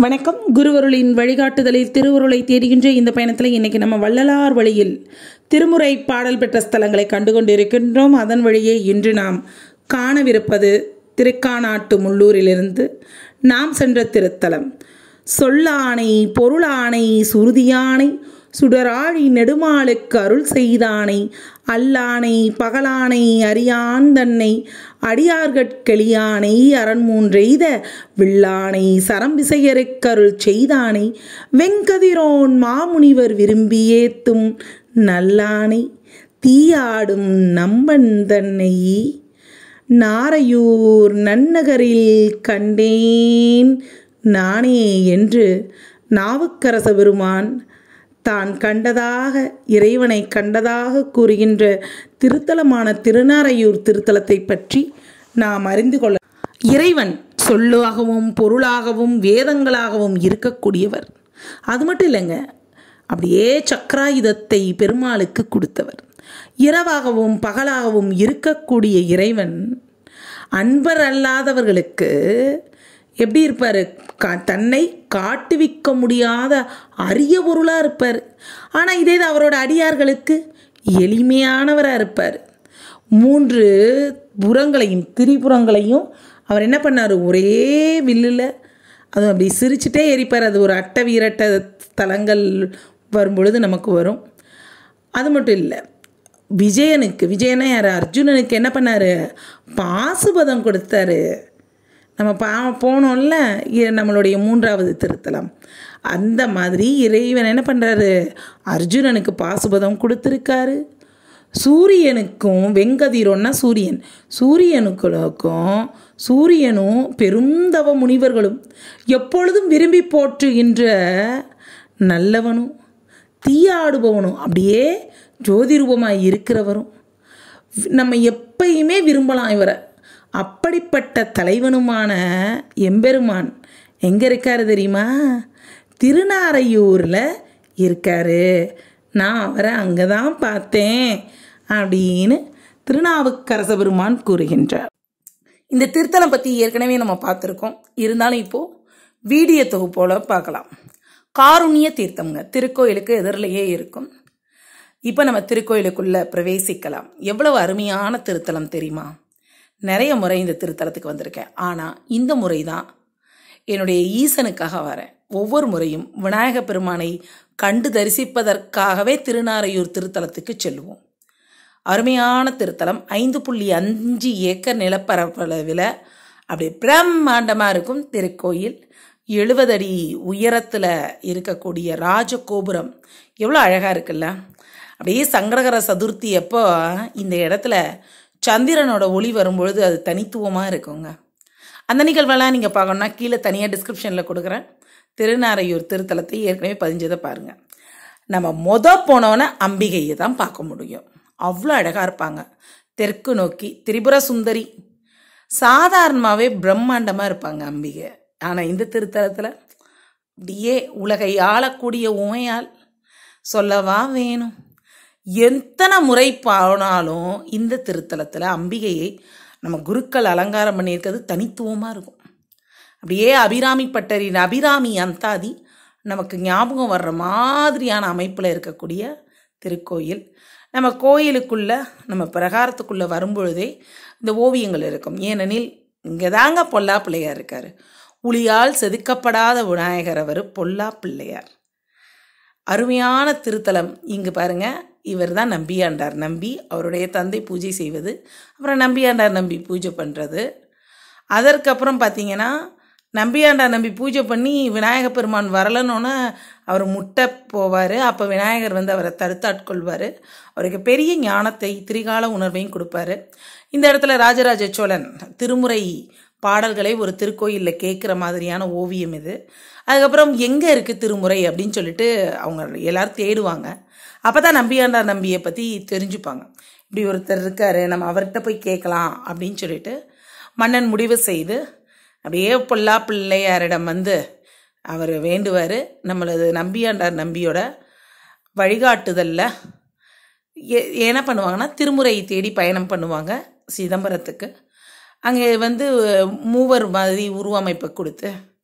வணக்கம் குருவருளின் வழிகாட்டுதலில் திருவருளை தேடுகின்ற இந்த பயணத்தில் இன்றைக்கி நம்ம வள்ளலார் வழியில் திருமுறை பாடல் பெற்ற ஸ்தலங்களை கண்டுகொண்டிருக்கின்றோம் அதன் வழியே இன்று நாம் காணவிருப்பது திருக்கானாட்டு முள்ளூரிலிருந்து நாம் சென்ற திருத்தலம் சொல்லானை பொருளானை சுருதியானை சுடராழி நெடுமாளுக்கு அருள் செய்தானை அல்லானை பகலானை அறியான் தன்னை அடியார்கட்கெளியானை அரண்மூன்றெய்த வில்லானை சரம்பிசையருக்கருள் செய்தானை வெங்கதிரோன் மாமுனிவர் விரும்பியேத்தும் நல்லானை தீயாடும் நம்பன் தன்னை நாரையூர் நன்னகரில் கண்டேன் நானே என்று நாவுக்கரச பெருமான் தான் கண்டதாக இறைவனை கண்டதாக கூறுகின்ற திருத்தலமான திருநாரையூர் திருத்தலத்தை பற்றி நாம் அறிந்து கொள்ள இறைவன் சொல்லாகவும் பொருளாகவும் வேதங்களாகவும் இருக்கக்கூடியவர் அது மட்டும் இல்லைங்க அப்படியே சக்கராயுதத்தை பெருமாளுக்கு கொடுத்தவர் இரவாகவும் பகலாகவும் இருக்கக்கூடிய இறைவன் அன்பர் அல்லாதவர்களுக்கு எப்படி இருப்பார் கா தன்னை காட்டுவிக்க முடியாத அரிய பொருளாக இருப்பார் ஆனால் இதே இது அவரோட அடியார்களுக்கு எளிமையானவராக இருப்பார் மூன்று புறங்களையும் திரிபுறங்களையும் அவர் என்ன பண்ணார் ஒரே வில்லில் அது அப்படி சிரிச்சுட்டே எரிப்பார் அது ஒரு அட்ட வீரட்ட தலங்கள் வரும்பொழுது நமக்கு வரும் அது மட்டும் இல்லை விஜயனுக்கு விஜயனா யார் அர்ஜுனனுக்கு என்ன பண்ணார் பாசுபதம் கொடுத்தாரு நம்ம பா போனோம்ல இ- நம்மளுடைய மூன்றாவது திருத்தலம் அந்த மாதிரி இறைவன் என்ன பண்ணுறாரு அர்ஜுனனுக்கு பாசுபதம் கொடுத்துருக்காரு சூரியனுக்கும் வெங்கதிரோன்னா சூரியன் சூரியனுக்களுக்கும் சூரியனும் பெருந்தவ முனிவர்களும் எப்பொழுதும் விரும்பி போற்றுகின்ற நல்லவனும் தீயாடுபவனும் அப்படியே ஜோதி ரூபமாக இருக்கிறவரும் நம்ம எப்பயுமே விரும்பலாம் இவரை அப்படிப்பட்ட தலைவனுமான எம்பெருமான் எங்கே இருக்காரு தெரியுமா திருநாரையூரில் இருக்காரு நான் அவரை அங்கே தான் பார்த்தேன் அப்படின்னு திருநாவுக்கரச பெருமான் கூறுகின்றார் இந்த திருத்தலம் பற்றி ஏற்கனவே நம்ம பார்த்துருக்கோம் இருந்தாலும் இப்போது வீடியோ தொகுப்போல பார்க்கலாம் காருண்ய தீர்த்தம்ங்க திருக்கோயிலுக்கு எதிரிலேயே இருக்கும் இப்போ நம்ம திருக்கோயிலுக்குள்ளே பிரவேசிக்கலாம் எவ்வளவு அருமையான திருத்தலம் தெரியுமா நிறைய முறை இந்த திருத்தலத்துக்கு வந்திருக்கேன் ஆனால் இந்த முறை தான் என்னுடைய ஈசனுக்காக வரேன் ஒவ்வொரு முறையும் விநாயக பெருமானை கண்டு தரிசிப்பதற்காகவே திருநாரையூர் திருத்தலத்துக்கு செல்லுவோம் அருமையான திருத்தலம் ஐந்து புள்ளி அஞ்சு ஏக்கர் நிலப்பரப்பளவில் அப்படி பிரம்மாண்டமாக இருக்கும் திருக்கோயில் எழுபது அடி உயரத்தில் இருக்கக்கூடிய ராஜகோபுரம் எவ்வளோ அழகாக இருக்குல்ல அப்படியே சங்கடகர சதுர்த்தி அப்போ இந்த இடத்துல சந்திரனோட ஒளி வரும்பொழுது அது தனித்துவமாக இருக்குங்க அந்த நிகழ்வெல்லாம் நீங்கள் பார்க்கணுன்னா கீழே தனியாக டிஸ்கிரிப்ஷனில் கொடுக்குறேன் திருநாரையூர் திருத்தலத்தை ஏற்கனவே பதிஞ்சதை பாருங்கள் நம்ம மொத போனோன்னே அம்பிகையை தான் பார்க்க முடியும் அவ்வளோ அழகாக இருப்பாங்க தெற்கு நோக்கி திரிபுர சுந்தரி சாதாரணமாகவே பிரம்மாண்டமாக இருப்பாங்க அம்பிகை ஆனால் இந்த திருத்தலத்தில் அப்படியே உலகை ஆளக்கூடிய உமையால் சொல்லவா வேணும் எத்தனை முறை போனாலும் இந்த திருத்தலத்தில் அம்பிகையை நம்ம குருக்கள் அலங்காரம் பண்ணியிருக்கிறது தனித்துவமாக இருக்கும் அப்படியே அபிராமி பட்டரின் அபிராமி அந்தாதி நமக்கு ஞாபகம் வர்ற மாதிரியான அமைப்பில் இருக்கக்கூடிய திருக்கோயில் நம்ம கோயிலுக்குள்ள நம்ம பிரகாரத்துக்குள்ளே வரும்பொழுதே இந்த ஓவியங்கள் இருக்கும் ஏனெனில் இங்கே தாங்க பொல்லா பிள்ளையார் இருக்கார் உளியால் செதுக்கப்படாத விநாயகர் அவர் பொல்லா பிள்ளையார் அருமையான திருத்தலம் இங்கு பாருங்க இவர் தான் நம்பியாண்டார் நம்பி அவருடைய தந்தை பூஜை செய்வது அப்புறம் நம்பியாண்டார் நம்பி பூஜை பண்ணுறது அதற்கப்புறம் பார்த்தீங்கன்னா நம்பியாண்டார் நம்பி பூஜை பண்ணி விநாயக பெருமான் வரலன்னொன்னே அவர் முட்டை போவார் அப்போ விநாயகர் வந்து அவரை தடுத்தாட்கொள்வார் அவருக்கு பெரிய ஞானத்தை திரிகால உணர்வையும் கொடுப்பாரு இந்த இடத்துல ராஜராஜ சோழன் திருமுறை பாடல்களை ஒரு திருக்கோயிலில் கேட்குற மாதிரியான ஓவியம் இது அதுக்கப்புறம் எங்கே இருக்குது திருமுறை அப்படின்னு சொல்லிட்டு அவங்க எல்லாரும் தேடுவாங்க அப்போ தான் நம்பியாண்டார் நம்பியை பற்றி தெரிஞ்சுப்பாங்க இப்படி ஒருத்தர் இருக்காரு நம்ம அவர்கிட்ட போய் கேட்கலாம் அப்படின்னு சொல்லிட்டு மன்னன் முடிவு செய்து அப்படியே பொல்லா பிள்ளையாரிடம் வந்து அவர் வேண்டுவார் நம்மளது நம்பியாண்டார் நம்பியோட வழிகாட்டுதலில் ஏ- என்ன பண்ணுவாங்கன்னா திருமுறை தேடி பயணம் பண்ணுவாங்க சிதம்பரத்துக்கு அங்கே வந்து மூவர் மாதிரி உருவமைப்பை கொடுத்து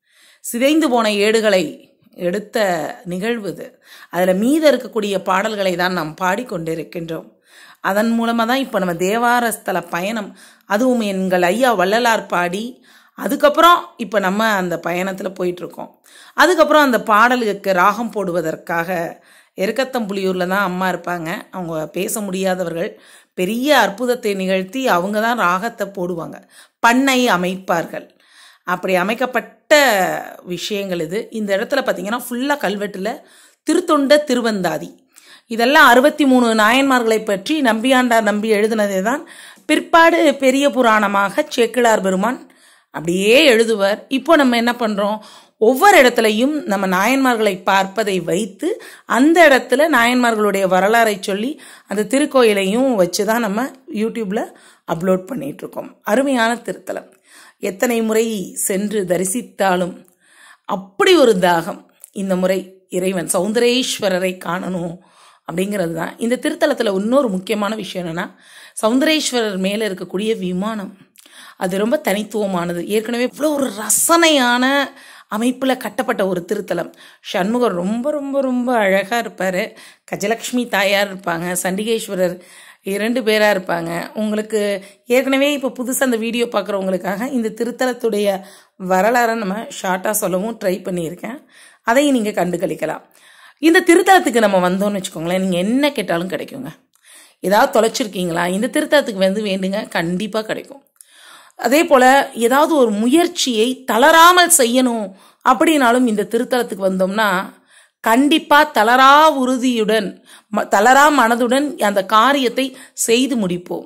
சிதைந்து போன ஏடுகளை எடுத்த நிகழ்வு இது அதில் மீத இருக்கக்கூடிய பாடல்களை தான் நாம் பாடிக்கொண்டிருக்கின்றோம் அதன் மூலமாக தான் இப்போ நம்ம தேவாரஸ்தல பயணம் அதுவும் எங்கள் ஐயா வள்ளலார் பாடி அதுக்கப்புறம் இப்போ நம்ம அந்த பயணத்தில் போயிட்டுருக்கோம் அதுக்கப்புறம் அந்த பாடலுக்கு ராகம் போடுவதற்காக எருக்கத்தம்புலியூரில் தான் அம்மா இருப்பாங்க அவங்க பேச முடியாதவர்கள் பெரிய அற்புதத்தை நிகழ்த்தி அவங்க தான் ராகத்தை போடுவாங்க பண்ணை அமைப்பார்கள் அப்படி அமைக்கப்பட்ட விஷயங்கள் இது இந்த இடத்துல பார்த்தீங்கன்னா ஃபுல்லாக கல்வெட்டில் திருத்தொண்ட திருவந்தாதி இதெல்லாம் அறுபத்தி மூணு நாயன்மார்களை பற்றி நம்பியாண்டார் நம்பி எழுதினதே தான் பிற்பாடு பெரிய புராணமாக சேக்கிழார் பெருமான் அப்படியே எழுதுவார் இப்போ நம்ம என்ன பண்ணுறோம் ஒவ்வொரு இடத்துலையும் நம்ம நாயன்மார்களை பார்ப்பதை வைத்து அந்த இடத்துல நாயன்மார்களுடைய வரலாறை சொல்லி அந்த திருக்கோயிலையும் வச்சு தான் நம்ம யூடியூப்பில் அப்லோட் பண்ணிகிட்ருக்கோம் அருமையான திருத்தலம் எத்தனை முறை சென்று தரிசித்தாலும் அப்படி ஒரு தாகம் இந்த முறை இறைவன் சௌந்தரேஸ்வரரை காணணும் அப்படிங்கிறது தான் இந்த திருத்தலத்தில் இன்னொரு முக்கியமான விஷயம் என்னென்னா சௌந்தரேஸ்வரர் மேலே இருக்கக்கூடிய விமானம் அது ரொம்ப தனித்துவமானது ஏற்கனவே இவ்வளோ ஒரு ரசனையான அமைப்பில் கட்டப்பட்ட ஒரு திருத்தலம் சண்முகர் ரொம்ப ரொம்ப ரொம்ப அழகாக இருப்பார் கஜலக்ஷ்மி தாயார் இருப்பாங்க சண்டிகேஸ்வரர் இரண்டு பேராக இருப்பாங்க உங்களுக்கு ஏற்கனவே இப்போ புதுசாக அந்த வீடியோ பார்க்குறவங்களுக்காக இந்த திருத்தலத்துடைய வரலாறை நம்ம ஷார்ட்டாக சொல்லவும் ட்ரை பண்ணியிருக்கேன் அதையும் நீங்கள் கண்டு கழிக்கலாம் இந்த திருத்தலத்துக்கு நம்ம வந்தோம்னு வச்சுக்கோங்களேன் நீங்கள் என்ன கேட்டாலும் கிடைக்குங்க ஏதாவது தொலைச்சிருக்கீங்களா இந்த திருத்தலத்துக்கு வந்து வேண்டுங்க கண்டிப்பாக கிடைக்கும் அதே போல் ஏதாவது ஒரு முயற்சியை தளராமல் செய்யணும் அப்படின்னாலும் இந்த திருத்தலத்துக்கு வந்தோம்னா கண்டிப்பாக தளரா உறுதியுடன் ம- தளரா மனதுடன் அந்த காரியத்தை செய்து முடிப்போம்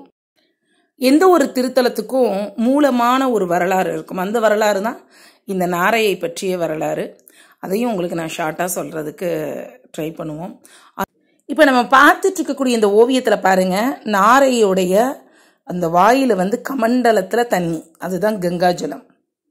எந்த ஒரு திருத்தலத்துக்கும் மூலமான ஒரு வரலாறு இருக்கும் அந்த வரலாறு தான் இந்த நாரையை பற்றிய வரலாறு அதையும் உங்களுக்கு நான் ஷார்ட்டாக சொல்கிறதுக்கு ட்ரை பண்ணுவோம் இப்போ நம்ம பார்த்துட்டு இருக்கக்கூடிய இந்த ஓவியத்தில் பாருங்க நாரையுடைய அந்த வாயில வந்து கமண்டலத்தில் தண்ணி அதுதான் கங்காஜலம்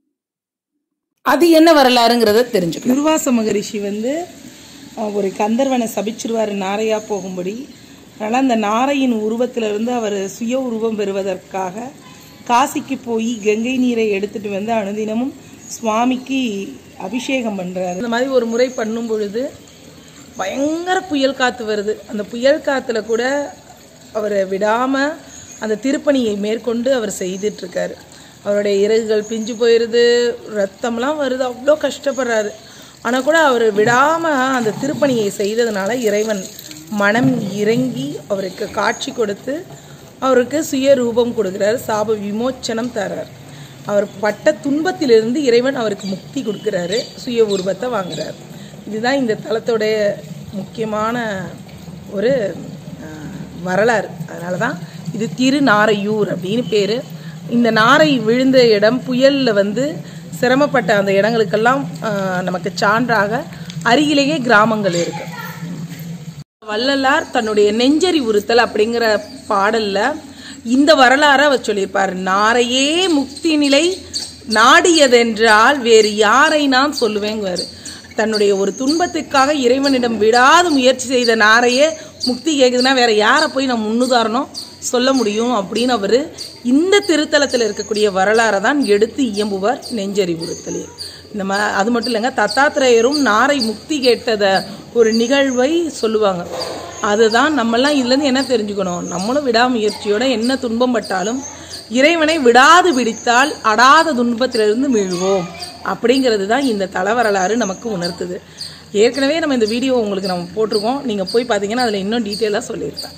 அது என்ன வரலாறுங்கிறத தெரிஞ்சுக்கணும் துர்வாச மகரிஷி வந்து அஹ், ஒரு கந்தர்வனை சபிச்சிருவார் நாரையா போகும்படி அதனால் அந்த நாரையின் உருவத்திலிருந்து அவர் சுய உருவம் பெறுவதற்காக காசிக்கு போய் கங்கை நீரை எடுத்துட்டு வந்து அனுதினமும் சுவாமிக்கு அபிஷேகம் பண்றாரு இந்த மாதிரி ஒரு முறை பண்ணும் பொழுது பயங்கர புயல் காத்து வருது அந்த புயல் காத்துல கூட அவரை விடாம அந்த திருப்பணியை மேற்கொண்டு அவர் செய்துட்டு இருக்காரு அவருடைய இறகுகள் பிஞ்சு போயிருது ரத்தம்லாம் வருது அவ்வளோ கஷ்டப்படுறாரு ஆனால் கூட அவர் விடாம அந்த திருப்பணியை செய்ததுனால இறைவன் மனம் இறங்கி அவருக்கு காட்சி கொடுத்து அவருக்கு சுய ரூபம் கொடுக்குறாரு சாப விமோச்சனம் தரார் அவர் பட்ட துன்பத்திலிருந்து இறைவன் அவருக்கு முக்தி கொடுக்குறாரு சுய உருவத்தை வாங்குறாரு இதுதான் இந்த தலத்தோடைய முக்கியமான ஒரு அஹ், வரலாறு அதனால தான் இது திருநாரையூர் அப்படின்னு பேர் இந்த நாரை விழுந்த இடம் புயலில் வந்து சிரமப்பட்ட அந்த இடங்களுக்கெல்லாம் அஹ், நமக்கு சான்றாக அருகிலேயே கிராமங்கள் இருக்கு வள்ளலார் தன்னுடைய நெஞ்சரி உறுத்தல் அப்படிங்கிற பாடல்ல இந்த வரலாறை அவர் சொல்லியிருப்பார் நாரையே முக்தி நிலை நாடியதென்றால் வேறு யாரை நான் சொல்லுவேங்குவாரு தன்னுடைய ஒரு துன்பத்துக்காக இறைவனிடம் விடாது முயற்சி செய்த நாரையே முக்தி கேக்குதுன்னா வேற யாரை போய் நம்ம முன்னுதாரணம் சொல்ல முடியும் அப்படின்னு அவர் இந்த திருத்தலத்தில் இருக்கக்கூடிய வரலாறை தான் எடுத்து இயம்புவார் நெஞ்சரி உறுத்தலே இந்த மா அது மட்டும் இல்லைங்க தத்தாத்திரேயரும் நாரை முக்தி கேட்டத ஒரு நிகழ்வை சொல்லுவாங்க அதுதான் நம்மெல்லாம் இதுலேருந்து என்ன தெரிஞ்சுக்கணும் நம்மளும் விடாமுயற்சியோட என்ன துன்பம் பட்டாலும் இறைவனை விடாது பிடித்தால் அடாத துன்பத்திலிருந்து மீழ்வோம் அப்படிங்கிறது தான் இந்த தல வரலாறு நமக்கு உணர்த்துது ஏற்கனவே நம்ம இந்த வீடியோ உங்களுக்கு நம்ம போட்டிருக்கோம் நீங்கள் போய் பார்த்தீங்கன்னா அதில் இன்னும் டீட்டெயிலாக சொல்லியிருப்பேன்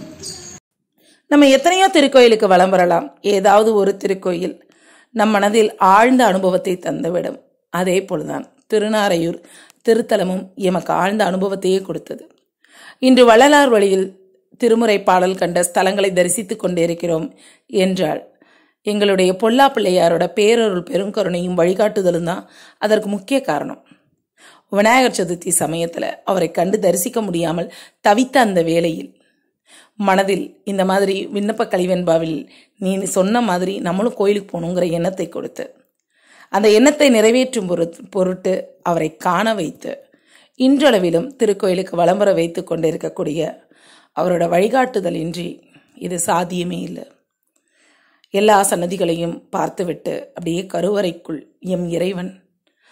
நம்ம எத்தனையோ திருக்கோயிலுக்கு வலம் வரலாம் ஏதாவது ஒரு திருக்கோயில் நம் மனதில் ஆழ்ந்த அனுபவத்தை தந்துவிடும் அதே போலதான் திருநாரையூர் திருத்தலமும் எமக்கு ஆழ்ந்த அனுபவத்தையே கொடுத்தது இன்று வள்ளலார் வழியில் திருமுறை பாடல் கண்ட ஸ்தலங்களை தரிசித்துக் கொண்டிருக்கிறோம் என்றால் எங்களுடைய பொல்லா பிள்ளையாரோட பேரருள் பெருங்கருணையும் வழிகாட்டுதலும் தான் அதற்கு முக்கிய காரணம் விநாயகர் சதுர்த்தி சமயத்தில் அவரை கண்டு தரிசிக்க முடியாமல் தவித்த அந்த வேளையில் மனதில் இந்த மாதிரி விண்ணப்ப கலிவெண்பாவில் நீ சொன்ன மாதிரி நம்மளும் கோயிலுக்கு போகணுங்கிற எண்ணத்தை கொடுத்து அந்த எண்ணத்தை நிறைவேற்றும் பொருட் பொருட்டு அவரை காண வைத்து இன்றளவிலும் திருக்கோயிலுக்கு வலம் வர வைத்து கொண்டிருக்கக்கூடிய அவரோட வழிகாட்டுதலின்றி இது சாத்தியமே இல்லை எல்லா சன்னதிகளையும் பார்த்துவிட்டு அப்படியே கருவறைக்குள் எம் இறைவன்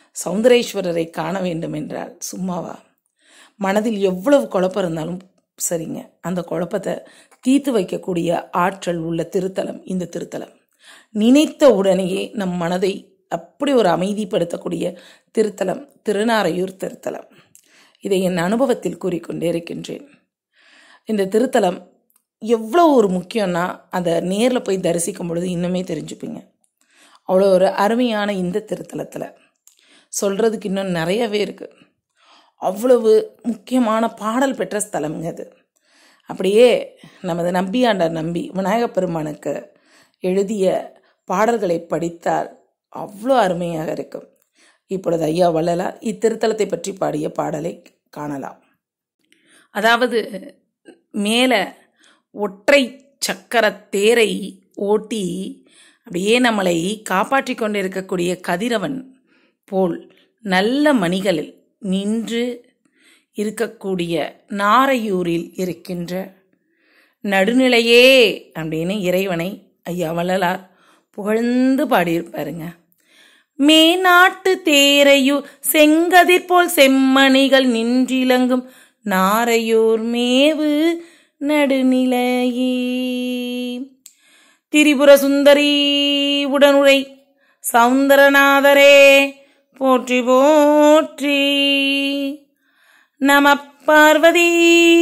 சௌந்தரேஸ்வரரை காண வேண்டும் என்றால் சும்மாவா மனதில் எவ்வளவு குழப்பம் இருந்தாலும் சரிங்க அந்த குழப்பத்தை தீர்த்து வைக்கக்கூடிய ஆற்றல் உள்ள திருத்தலம் இந்த திருத்தலம் நினைத்த உடனேயே நம் மனதை அப்படி ஒரு அமைதிப்படுத்தக்கூடிய திருத்தலம் திருநாரையூர் திருத்தலம் இதை என் அனுபவத்தில் கூறிக்கொண்டே இருக்கின்றேன் இந்த திருத்தலம் எவ்வளோ ஒரு முக்கியம்னா அதை நேரில் போய் தரிசிக்கும் பொழுது இன்னுமே தெரிஞ்சுப்பீங்க அவ்வளோ ஒரு அருமையான இந்த திருத்தலத்தில் சொல்கிறதுக்கு இன்னும் நிறையவே இருக்குது அவ்வளவு முக்கியமான பாடல் பெற்ற ஸ்தலம்ங்க அது அப்படியே நமது நம்பியாண்டார் நம்பி விநாயகப் பெருமானுக்கு எழுதிய பாடல்களை படித்தால் அவ்வளோ அருமையாக இருக்கும் இப்பொழுது ஐயா வள்ளலார் இத்திருத்தலத்தை பற்றி பாடிய பாடலை காணலாம் அதாவது மேலே ஒற்றை சக்கர தேரை ஓட்டி அப்படியே நம்மளை காப்பாற்றி கொண்டிருக்கக்கூடிய கதிரவன் போல் நல்ல மணிகளில் நின்று இருக்கக்கூடிய நாரையூரில் இருக்கின்ற நடுநிலையே அப்படின்னு இறைவனை ஐயா வள்ளலார் புகழ்ந்து பாடியிருப்பாருங்க மேநாட்டு தேரையூர் செங்கதிர் போல் செம்மணிகள் நின்றிலங்கும் நாரையூர் மேவு நடுநிலையே திரிபுர சுந்தரி உடனுரை சௌந்தரநாதரே போற்றி போற்றி நம பார்வதி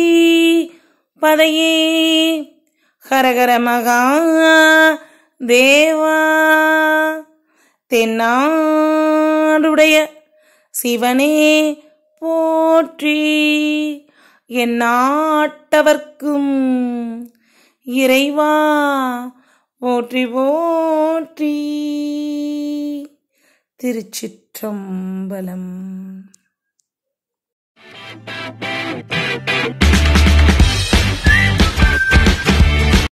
பதையே ஹரஹர மகா தேவா தென்னாடுடைய சிவனே போற்றி என் நாட்டவர்க்கும் இறைவா போற்றி போற்றி திருச்சிற்றம்பலம்